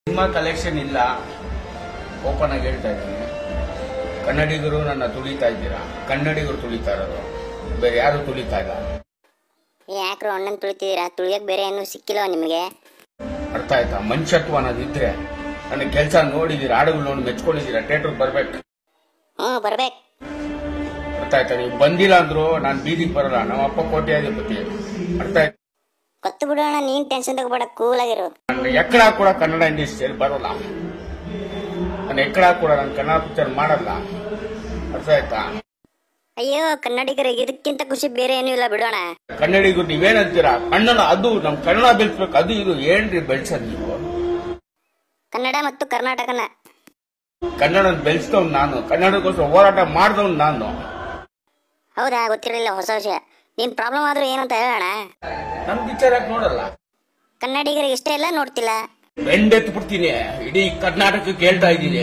cinema collection ಇಲ್ಲ open ಆಗಿ ಹೇಳ್ತಾ ಇದ್ದೀನಿ ಕನ್ನಡಿಗರು ನನ್ನ ತುಳಿತಾ ಇದ್ದೀರಾ ಕನ್ನಡಿಗರು ತುಳಿತಾ ಇರೋದು ಬೇರೆ ಯಾರು ತುಳಿತಾ ಇಲ್ಲ ಯಾಕ್ರು ಅಣ್ಣನ್ ತುಳಿತಿದ್ದೀರಾ ತುಳಿಯಕ್ ಬೇರೆ ಏನು ಸಿಕ್ಕಿಲ್ವ ನಿಮಗೆ ಅರ್ಥ ಆಯ್ತಾ ಮನುಷ್ಯತ್ವ ಅನ್ನೋದಿದ್ರೆ ನನ್ನ ಕೆಲಸ ನೋಡಿದೀರ ಹಾಡುಗಳು ನೋಡಿ ಮೆಚ್ಕೊಂಡಿದ್ದೀರಾ ಥಿಯೇಟರ್ ಬರ್ಬೇಕು ಹ್ಞೂ ಬರ್ಬೇಕು ಅರ್ಥ ಆಯ್ತಾ ನೀವು ಬಂದಿಲ್ಲ ಅಂದ್ರು ನಾನು ಬೀದಿಗೆ ಬರಲ್ಲ ನಮ್ಮ ಅಪ್ಪ ಕೋಟ್ಯಾಧಿಪತಿ ಅರ್ಥ ಆಯ್ತಾ ಗೊತ್ತು ಬಿಡೋಣ ನೀನ್ ಟೆನ್ಷನ್ ತಗೋಬೇಡ ಕೂಲ್ ಆಗಿರು ನನ್ನ ಎಕ್ಕಡ ಕೂಡ ಕನ್ನಡ ಇಂಡಸ್ಟ್ರಿಯಲ್ಲಿ ಬರೋಲ್ಲ ನನ್ನ ಎಕ್ಕಡ ಕೂಡ ನಾನು ಕನ್ನಡ ಪಿಕ್ಚರ್ ಮಾಡಲ್ಲ ಅರ್ಥ ಆಯ್ತಾ ಅಯ್ಯೋ ಕನ್ನಡಿಗರಿಗೆ ಇದಕ್ಕಿಂತ ಖುಷಿ ಬೇರೆ ಏನೂ ಇಲ್ಲ ಬಿಡೋಣ ಕನ್ನಡಿಗರು ನೀವೇನಂತೀರಾ ಕನ್ನಡ ಅದು ನಮ್ ಕನ್ನಡ ಬೆಳೆಸ್ಬೇಕು ಅದು ಇದು ಏನ್ರಿ ಬೆಳ್ಸದ್ ನೀವು ಕನ್ನಡ ಮತ್ತು ಕರ್ನಾಟಕನ ಕನ್ನಡ ಬೆಳೆಸ್ದವ್ ನಾನು ಕನ್ನಡಕ್ಕೋಸ್ಕರ ಹೋರಾಟ ಮಾಡ್ದವ್ ನಾನು ಹೌದಾ ಗೊತ್ತಿರಲಿಲ್ಲ ಹೊಸ ವಿಷಯ ನಿನ್ ಪ್ರಾಬ್ಲಮ್ ಆದ್ರೂ ಏನು ಅಂತ ಹೇಳೋಣ ನಮ್ ಪಿಕ್ಚರ್ ಯಾಕೆ ನೋಡಲ್ಲ ಕನ್ನಡಿಗರಿಗೆ ಇಷ್ಟ ಇಲ್ಲ ನೋಡ್ತಿಲ್ಲ ಬೆಂಡೆತ್ತು ಬಿಡ್ತೀನಿ ಇಡೀ ಕರ್ನಾಟಕಕ್ಕೆ ಹೇಳ್ತಾ ಇದ್ದೀನಿ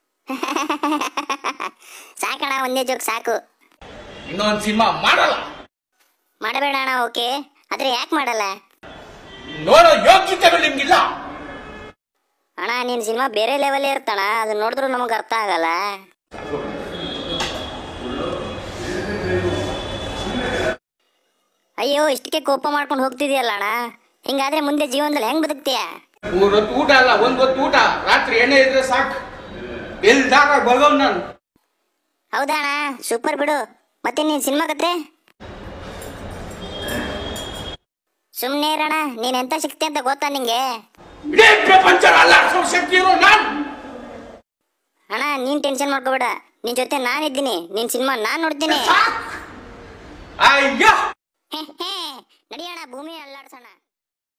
ಸಾಕಣ ಒಂದೇ ಜೋಕ್ ಸಾಕು ಇನ್ನೊಂದ್ ಸಿನಿಮಾ ಮಾಡಲ್ಲ ಮಾಡಬೇಡ ಅಣ್ಣ ಓಕೆ ಆದ್ರೆ ಯಾಕೆ ಮಾಡಲ್ಲ ನೋಡೋ ಯೋಗ್ಯತೆಗಳು ನಿಮ್ಗಿಲ್ಲ ಅಣ್ಣ ನಿನ್ ಸಿನಿಮಾ ಬೇರೆ ಲೆವೆಲ್ ಇರ್ತಣ ಅದು ನೋಡಿದ್ರು ನಮಗೆ ಅರ್ಥ ಆಗಲ್ಲ ಅಯ್ಯೋ ಇಷ್ಟಕ್ಕೆ ಕೋಪ ಮಾಡ್ಕೊಂಡು ಹೋಗ್ತಿದ್ಯಲ್ಲ ಅಣ್ಣ ಹಿಂಗಾದ್ರೆ ಮುಂದೆ ಜೀವನದಲ್ಲಿ ಹೆಂಗ್ ಬದುಕ್ತೀಯ ಮೂರ್ ಹೊತ್ತು ಊಟ ಅಲ್ಲ ಒಂದ್ ಹೊತ್ತು ಊಟ ರಾತ್ರಿ ಎಣ್ಣೆ ಇದ್ರೆ ಸಾಕು ಎಲ್ದಾಗ ಬಗವ್ ನಾನು ಹೌದಾ ಅಣ್ಣ ಸೂಪರ್ ಬಿಡು ಮತ್ತೆ ನೀನ್ ಸಿನಿಮಾ ಕತೆ ಸುಮ್ನೆ ಇರಣ ನೀನ್ ಎಂತ ಶಕ್ತಿ ಅಂತ ಗೊತ್ತಾ ನಿಂಗೆ ಇಡೀ ಪ್ರಪಂಚ ಅಲ್ಲಾಡ್ಸೋ ಶಕ್ತಿ ಇರೋ ನಾನು ಅಣ್ಣ ನೀನ್ ಟೆನ್ಷನ್ ಮಾಡ್ಕೋಬೇಡ ನಿನ್ ಜೊತೆ ನಾನಿದ್ದೀನಿ ನಿನ್ ಸಿನಿಮಾ ನಾನ್ ನೋಡ್ತೀನಿ ಅಯ್ಯೋ ಹೇ ಹೇ ನಡಿಯೋಣ ಭೂಮಿ ಅಲ್ಲಾಡ್ಸೋಣ